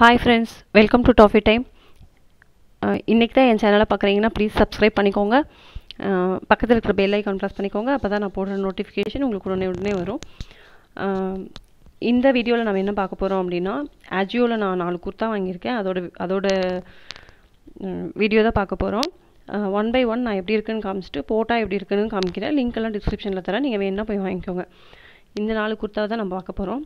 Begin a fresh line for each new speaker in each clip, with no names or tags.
hi friends welcome to toffee time இன்றைக்கி தான் என் சேனலை பார்க்குறீங்கன்னா ப்ளீஸ் சப்ஸ்கிரைப் பண்ணிக்கோங்க அஹ், பக்கத்தில் இருக்கிற பெல் ஐக்கான் ப்ரெஸ் பண்ணிக்கோங்க அப்போ தான் நான் போடுற நோட்டிஃபிகேஷன் உங்களுக்கு உடனே உடனே வரும் அஹ், இந்த வீடியோவில் நம்ம என்ன பார்க்க போகிறோம் அப்படின்னா ஆஜியோவில் நான் நாலு குர்த்தா வாங்கியிருக்கேன் அதோட அதோட வீடியோ தான் பார்க்க போகிறோம் ஒன் பை ஒன் நான் எப்படி இருக்குன்னு காமிச்சிட்டு போட்டால் எப்படி இருக்குன்னு காமிக்கிறேன் லிங்க் எல்லாம் டிஸ்கிரிப்ஷனில் தரேன் நீங்கள் வேணால் போய் வாங்கிக்கோங்க இந்த நாலு குர்த்தா தான் நம்ம பார்க்க போகிறோம்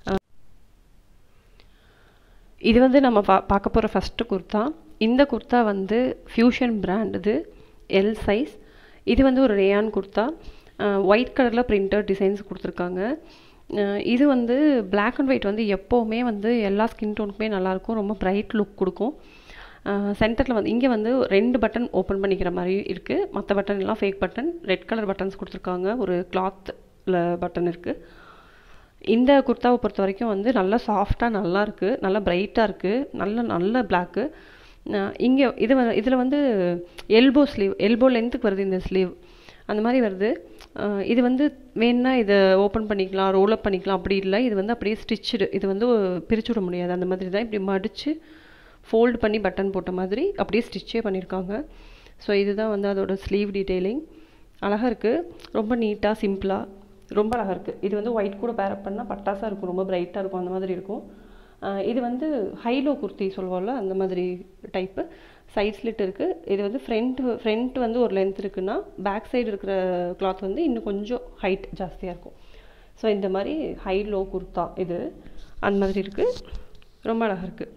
இது வந்து நம்ம பா பார்க்க போகிற ஃபஸ்ட்டு குர்த்தா இந்த குர்த்தா வந்து ஃப்யூஷன் பிராண்ட் இது எல் சைஸ் இது வந்து ஒரு ரேயான் குர்த்தா ஒயிட் கலரில் பிரிண்டட் டிசைன்ஸ் கொடுத்துருக்காங்க அஹ் இது வந்து Black அண்ட் ஒயிட் வந்து எப்போவுமே வந்து எல்லா ஸ்கின் டோனுக்குமே நல்லாயிருக்கும் ரொம்ப பிரைட் லுக் கொடுக்கும் சென்டரில் வந்து இங்கே வந்து ரெண்டு பட்டன் ஓப்பன் பண்ணிக்கிற மாதிரி இருக்குது மற்ற பட்டன் எல்லாம் fake button red colour buttons கொடுத்துருக்காங்க ஒரு கிளாத்தில் பட்டன் இருக்குது இந்த குர்தாவை பொறுத்த வரைக்கும் வந்து நல்லா சாஃப்டாக நல்லா இருக்குது நல்லா பிரைட்டாக இருக்குது நல்ல நல்ல பிளாக்கு இங்கே இது வந்து இதில் வந்து எல்போ ஸ்லீவ் எல்போ லென்த்துக்கு வருது இந்த ஸ்லீவ் அந்த மாதிரி வருது அஹ் இது வந்து வேணும்னா இதை ஓப்பன் பண்ணிக்கலாம் ரோல் அப் பண்ணிக்கலாம் அப்படி இல்லை இது வந்து அப்படியே ஸ்டிச்சுடு இது வந்து பிரிச்சு விட முடியாது அந்த மாதிரி தான் இப்படி மடித்து ஃபோல்டு பண்ணி பட்டன் போட்ட மாதிரி அப்படியே ஸ்டிச்சே பண்ணியிருக்காங்க ஸோ இதுதான் வந்து அதோட ஸ்லீவ் டீட்டெயிலிங் அழகாக இருக்குது ரொம்ப நீட்டாக சிம்பிளாக ரொம்ப அழகாக இருக்குது இது வந்து ஒயிட் கூட பேரப் பண்ணால் பட்டாசாக இருக்கும் ரொம்ப பிரைட்டாக இருக்கும் அந்த மாதிரி இருக்கும் ஆஹ் இது வந்து ஹைலோ குர்த்தி சொல்லுவோம்ல அந்த மாதிரி டைப்பு சைட் ஸ்லிட் இருக்குது இது வந்து ஃப்ரண்ட் ஃப்ரண்ட் வந்து ஒரு லென்த் இருக்குன்னா பேக் சைடு இருக்கிற கிளாத் வந்து இன்னும் கொஞ்சம் ஹைட் ஜாஸ்தியாக இருக்கும் ஸோ இந்த மாதிரி ஹை லோ குர்த்தா இது அந்த மாதிரி இருக்குது ரொம்ப அழகாக இருக்குது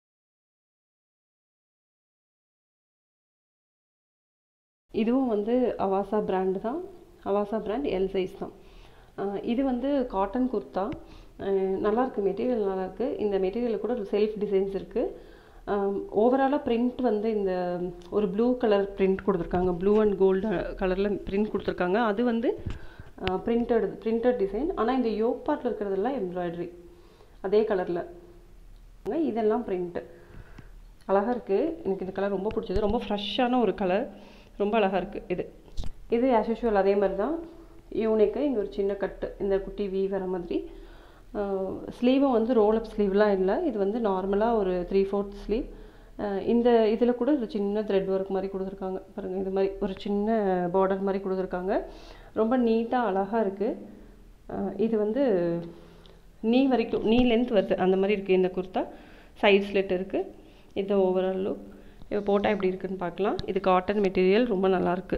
இதுவும் வந்து அவாசா பிராண்டு தான் அவாசா பிராண்ட் எல் சைஸ் தான் அஹ் இது வந்து காட்டன் குர்த்தா அஹ் நல்லா இருக்கு மெட்டீரியல் நல்லா இருக்கு இந்த மெட்டீரியலில் கூட செல்ஃப் டிசைன்ஸ் இருக்கு ஓவராலாக பிரிண்ட் வந்து இந்த ஒரு ப்ளூ கலர் பிரிண்ட் கொடுத்துருக்காங்க ப்ளூ அண்ட் கோல்டு கலரில் பிரிண்ட் கொடுத்துருக்காங்க அது வந்து பிரிண்டட் பிரிண்டட் டிசைன் ஆனால் இந்த யோக் பார்ட்டில் இருக்கிறதெல்லாம் எம்ப்ராய்டரி அதே கலரில் இதெல்லாம் பிரிண்ட்டு அழகாக இருக்குது எனக்கு இந்த கலர் ரொம்ப பிடிச்சது ரொம்ப ஃப்ரெஷ்ஷான ஒரு கலர் ரொம்ப அழகாக இருக்குது இது இது ஆஸ் யூஷுவல் அதே மாதிரி தான் யூனிக்கு இங்கே ஒரு சின்ன கட்டு இந்த குட்டி வீ வர மாதிரி ஸ்லீவும் வந்து ரோல் அப் ஸ்லீவ்லாம் இல்லை இது வந்து நார்மலாக ஒரு த்ரீ ஃபோர்த் ஸ்லீவ் இந்த இதில் கூட ஒரு சின்ன த்ரெட் ஒர்க் மாதிரி கொடுத்துருக்காங்க பாருங்கள் இது மாதிரி ஒரு சின்ன பார்டர் மாதிரி கொடுத்துருக்காங்க ரொம்ப நீட்டாக அழகாக இருக்குது இது வந்து நீ வரைக்கும் நீ லென்த் வருது அந்த மாதிரி இருக்குது இந்த குர்த்தா சைட் ஸ்லிட் இருக்குது இது ஓவரால் லுக் இப்போ போட்டால் எப்படி இருக்குன்னு பார்க்கலாம் இது காட்டன் மெட்டீரியல் ரொம்ப நல்லா இருக்கு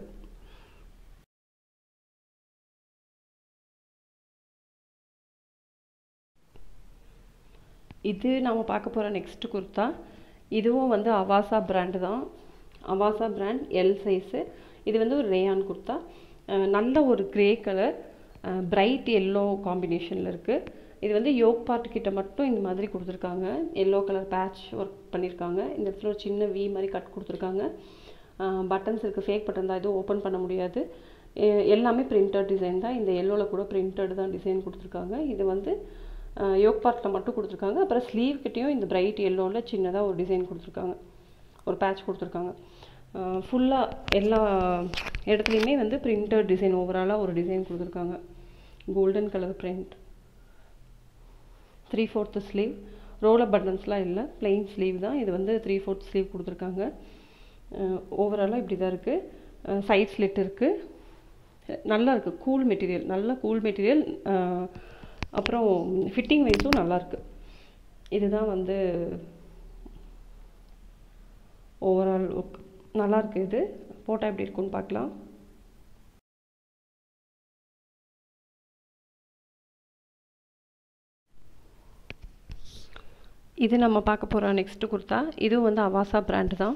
இது நம்ம பார்க்க போகிற நெக்ஸ்ட் குர்த்தா இதுவும் வந்து அவாசா பிராண்டு தான் அவாசா பிராண்ட் எல் சைஸு இது வந்து ஒரு ரேயான் குர்த்தா அஹ் நல்ல ஒரு கிரே கலர் பிரைட் எல்லோ காம்பினேஷனில் இருக்குது இது வந்து யோக் பார்ட் கிட்ட மட்டும் இந்த மாதிரி கொடுத்துருக்காங்க எல்லோ கலர் பேட்ச் ஒர்க் பண்ணியிருக்காங்க இந்த இடத்துல ஒரு சின்ன வி மாதிரி கட் கொடுத்துருக்காங்க பட்டன்ஸ் இருக்குது ஃபேக் பட்டன் தான் எதுவும் ஓப்பன் பண்ண முடியாது எ- எல்லாமே பிரிண்டட் டிசைன் தான் இந்த எல்லோவில் கூட பிரிண்டட் தான் டிசைன் கொடுத்துருக்காங்க இது வந்து யோக் பார்ட்டில் மட்டும் கொடுத்துருக்காங்க அப்புறம் ஸ்லீவ் கிட்டேயும் இந்த பிரைட் எல்லோவில் சின்னதாக ஒரு டிசைன் கொடுத்துருக்காங்க ஒரு பேட்ச் கொடுத்துருக்காங்க ஃபுல்லாக எல்லா இடத்துலையுமே வந்து பிரிண்டட் டிசைன் ஓவராலாக ஒரு டிசைன் கொடுத்துருக்காங்க golden colour print three fourth sleeve roller பட்டன்ஸ்லாம் இல்லை பிளெயின் ஸ்லீவ் தான் இது வந்து த்ரீ ஃபோர்த் ஸ்லீவ் கொடுத்துருக்காங்க ஓவராலாக இப்படி தான் இருக்குது சைட் ஸ்லிட் இருக்குது நல்லா இருக்குது கூல் மெட்டீரியல் நல்ல கூல் மெட்டீரியல் அப்புறம் ஃபிட்டிங் வைஸும் நல்லா இருக்கு இதுதான் வந்து ஓவரால் லுக் நல்லா இருக்கு இது போட்டால் எப்படி இருக்குன்னு பார்க்கலாம் இது நம்ம பார்க்க போகிற நெக்ஸ்ட் குர்த்தா இதுவும் வந்து அவாசா பிராண்டு தான்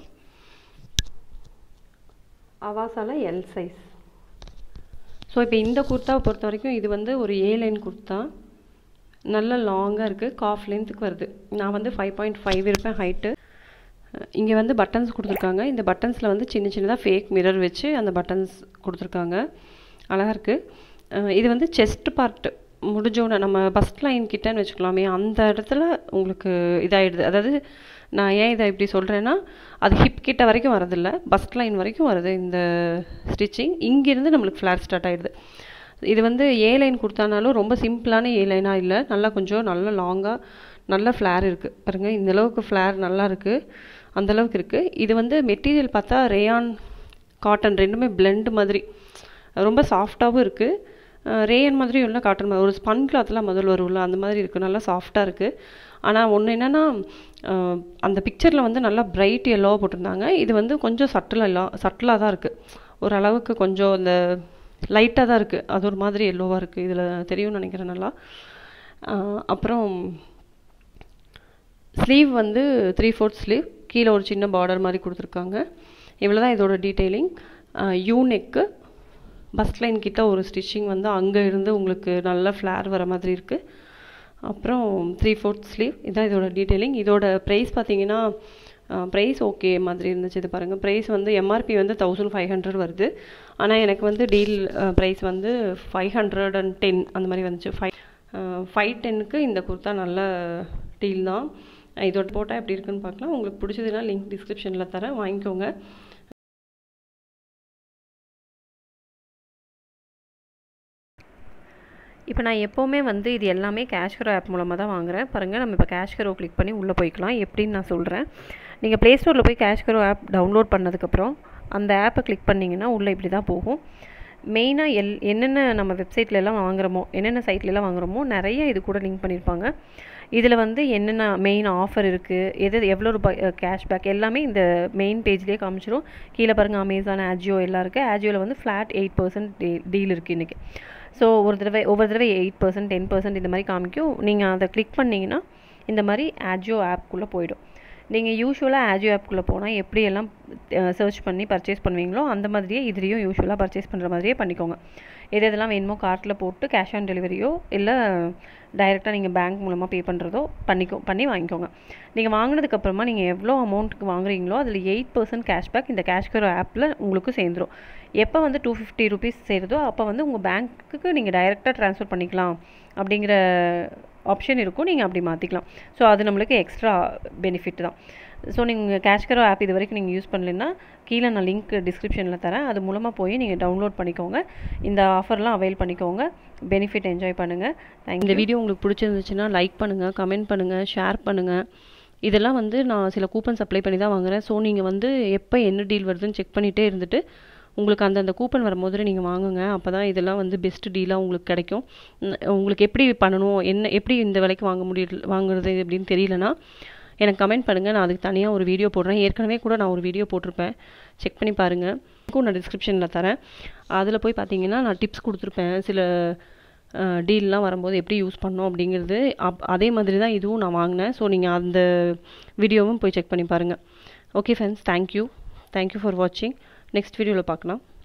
அவாசால எல் சைஸ் ஸோ இப்போ இந்த குர்த்தாவை பொறுத்த வரைக்கும் இது வந்து ஒரு ஏ லைன் குர்த்தா நல்ல லாங்காக இருக்குது காஃப் லென்த்துக்கு வருது நான் வந்து ஃபைவ் பாயிண்ட் ஃபைவ் இருப்பேன் ஹைட்டு இங்கே வந்து பட்டன்ஸ் கொடுத்துருக்காங்க இந்த பட்டன்ஸில் வந்து சின்ன சின்னதாக ஃபேக் மிரர் வச்சு அந்த பட்டன்ஸ் கொடுத்துருக்காங்க அழகாக இருக்குது இது வந்து செஸ்ட் பார்ட்டு முடிஞ்சோடனே நம்ம பஸ்ட் லைன் கிட்டன்னு வச்சுக்கலாமே அந்த இடத்துல உங்களுக்கு இதாகிடுது அதாவது நான் ஏன் இதை இப்படி சொல்கிறேன்னா அது ஹிப் கிட்ட வரைக்கும் வரதில்ல பஸ்ட் லைன் வரைக்கும் வருது இந்த ஸ்டிச்சிங் இங்கேருந்து நம்மளுக்கு ஃப்ளாட் ஸ்டார்ட் ஆகிடுது இது வந்து ஏ லைன் கொடுத்தானாலும் ரொம்ப சிம்பிளான ஏ லைனாக இல்லை நல்லா கொஞ்சம் நல்ல லாங்காக நல்ல ஃப்ளேர் இருக்குது பாருங்கள் இந்த அளவுக்கு ஃப்ளேர் நல்லா இருக்குது அந்த அளவுக்கு இருக்குது இது வந்து மெட்டீரியல் பார்த்தா ரேயான் காட்டன் ரெண்டுமே பிளெண்ட் மாதிரி ரொம்ப சாஃப்டாகவும் இருக்குது ரேயன் மாதிரி இல்லை காட்டன் மாதிரி ஒரு ஸ்பன் கிளாத்லாம் முதல்ல வரும்ல அந்த மாதிரி இருக்குது நல்லா சாஃப்டாக இருக்குது ஆனால் ஒன்று என்னென்னா அந்த பிக்சரில் வந்து நல்லா பிரைட் எல்லோவாக போட்டிருந்தாங்க இது வந்து கொஞ்சம் சட்டில் எல்லாம் சட்டிலாக தான் இருக்குது ஓரளவுக்கு கொஞ்சம் இந்த லைட்டாக தான் இருக்குது அது ஒரு மாதிரி எல்லோவாக இருக்குது இதில் தெரியும்னு நினைக்கிறேன் நல்லா அப்புறம் ஸ்லீவ் வந்து த்ரீ ஃபோர்த் ஸ்லீவ் கீழே ஒரு சின்ன பார்டர் மாதிரி கொடுத்துருக்காங்க இவ்வளோ தான் இதோட detailing U neck bust line கிட்ட ஒரு ஸ்டிச்சிங் வந்து அங்கே இருந்து உங்களுக்கு நல்ல ஃப்ளேர் வர மாதிரி இருக்குது அப்புறம் த்ரீ ஃபோர்த் ஸ்லீவ் இதான் இதோட டீட்டெயிலிங் இதோட ப்ரைஸ் பார்த்தீங்கன்னா ப்ரைஸ் ஓகே மாதிரி இருந்துச்சு இது பாருங்கள் ப்ரைஸ் வந்து எம்ஆர்பி வந்து தௌசண்ட் ஃபைவ் ஹண்ட்ரட் வருது ஆனால் எனக்கு வந்து டீல் ப்ரைஸ் வந்து ஃபைவ் ஹண்ட்ரட் அண்ட் டென் அந்த மாதிரி வந்துச்சு ஃபைவ் ஃபைவ் டென்னுக்கு இந்த குர்த்தா நல்ல டீல் தான் இதோட போட்டால் எப்படி இருக்குன்னு பார்க்கலாம் உங்களுக்கு பிடிச்சதுன்னா லிங்க் டிஸ்கிரிப்ஷனில் தரேன் வாங்கிக்கோங்க இப்போ நான் எப்போவுமே வந்து இது எல்லாமே கேஷ்கரோ ஆப் மூலமாக தான் வாங்குகிறேன் பாருங்கள் நம்ம இப்போ கேஷ்கரோ கிளிக் பண்ணி உள்ளே போய்க்கலாம் எப்படின்னு நான் சொல்கிறேன் நீங்கள் ப்ளே ஸ்டோரில் போய் கேஷ்கரோ ஆப் டவுன்லோட் பண்ணதுக்கப்புறம் அந்த ஆப்பை கிளிக் பண்ணிங்கன்னா உள்ளே இப்படி தான் போகும் மெயினாக எல் என்னென்ன நம்ம வெப்சைட்லலாம் வாங்குகிறோமோ என்னென்ன சைட்லலாம் வாங்குகிறோமோ நிறைய இது கூட லிங்க் பண்ணியிருப்பாங்க இதில் வந்து என்னென்ன மெயின் ஆஃபர் இருக்குது எது எவ்வளோ ரூபாய் கேஷ்பேக் எல்லாமே இந்த மெயின் பேஜ்லேயே காமிச்சிடும் கீழே பாருங்கள் அமேசான் ஆஜியோ எல்லாம் இருக்குது ஆஜியோவில் வந்து ஃப்ளாட் எயிட் பர்சன்ட் டீல் இருக்குது இன்றைக்கி ஸோ ஒரு தடவை ஒவ்வொரு தடவை எயிட் பர்சன்ட் டென் பர்சன்ட் இந்த மாதிரி காமிக்கும் நீங்கள் அதை கிளிக் பண்ணிங்கன்னா இந்த மாதிரி ஆஜியோ ஆப்குள்ளே போயிடும் நீங்கள் யூஸ்வலாக ஆஜியோ ஆப்குள்ளே போனால் எப்படியெல்லாம் சர்ச் பண்ணி பர்ச்சேஸ் பண்ணுவீங்களோ அந்த மாதிரியே இதுலேயும் யூஸ்வலாக பர்ச்சேஸ் பண்ணுற மாதிரியே பண்ணிக்கோங்க எது எதெல்லாம் வேணுமோ கார்ட்டில் போட்டு கேஷ் ஆன் டெலிவரியோ இல்லை டைரெக்டாக நீங்கள் பேங்க் மூலமாக பே பண்ணுறதோ பண்ணிக்கோ பண்ணி வாங்கிக்கோங்க நீங்கள் வாங்கினதுக்கப்புறமா நீங்கள் எவ்வளோ அமௌண்ட்டுக்கு வாங்குறீங்களோ அதில் எயிட் பர்சன்ட் கேஷ்பேக் இந்த கேஷ்கரோ ஆப்பில் உங்களுக்கு சேர்ந்துடும் எப்போ வந்து டூ ஃபிஃப்டி ருபீஸ் சேருதோ அப்போ வந்து உங்கள் பேங்க்குக்கு நீங்கள் டைரெக்டாக ட்ரான்ஸ்ஃபர் பண்ணிக்கலாம் அப்படிங்கிற ஆப்ஷன் இருக்கும் நீங்கள் அப்படி மாற்றிக்கலாம் ஸோ அது நம்மளுக்கு எக்ஸ்ட்ரா பெனிஃபிட் தான் ஸோ நீங்கள் கேஷ்கரோ ஆப் இது வரைக்கும் நீங்கள் யூஸ் பண்ணலைன்னா கீழே நான் லிங்க் டிஸ்கிரிப்ஷனில் தரேன் அது மூலமாக போய் நீங்கள் டவுன்லோட் பண்ணிக்கோங்க இந்த ஆஃபர்லாம் அவைல் பண்ணிக்கோங்க பெனிஃபிட் என்ஜாய் பண்ணுங்கள் இந்த வீடியோ உங்களுக்கு பிடிச்சிருந்துச்சுன்னா லைக் பண்ணுங்கள் கமெண்ட் பண்ணுங்கள் ஷேர் பண்ணுங்கள் இதெல்லாம் வந்து நான் சில கூப்பன்ஸ் அப்ளை பண்ணி தான் வாங்குகிறேன் ஸோ நீங்கள் வந்து எப்போ என்ன டீல் வருதுன்னு செக் பண்ணிகிட்டே இருந்துட்டு உங்களுக்கு அந்தந்த கூப்பன் வரும்போது நீங்கள் வாங்குங்க அப்போ தான் இதெல்லாம் வந்து பெஸ்ட் டீலாக உங்களுக்கு கிடைக்கும் உங்களுக்கு எப்படி பண்ணணும் என்ன எப்படி இந்த விலைக்கு வாங்க முடியல வாங்குறது அப்படின்னு தெரியலனா எனக்கு கமெண்ட் பண்ணுங்கள் நான் அதுக்கு தனியாக ஒரு வீடியோ போடுறேன் ஏற்கனவே கூட நான் ஒரு வீடியோ போட்டிருப்பேன் செக் பண்ணி பாருங்கள் நான் டிஸ்கிரிப்ஷனில் தரேன் அதில் போய் பார்த்தீங்கன்னா நான் டிப்ஸ் கொடுத்துருப்பேன் சில டீல்லாம் வரும்போது எப்படி யூஸ் பண்ணோம் அப்படிங்கிறது அப் அதே மாதிரி தான் இதுவும் நான் வாங்கினேன் ஸோ நீங்கள் அந்த வீடியோவும் போய் செக் பண்ணி பாருங்கள் okay friends thank you thank you for வாட்சிங் நெக்ஸ்ட் வீடியோவில் பார்க்கலாம்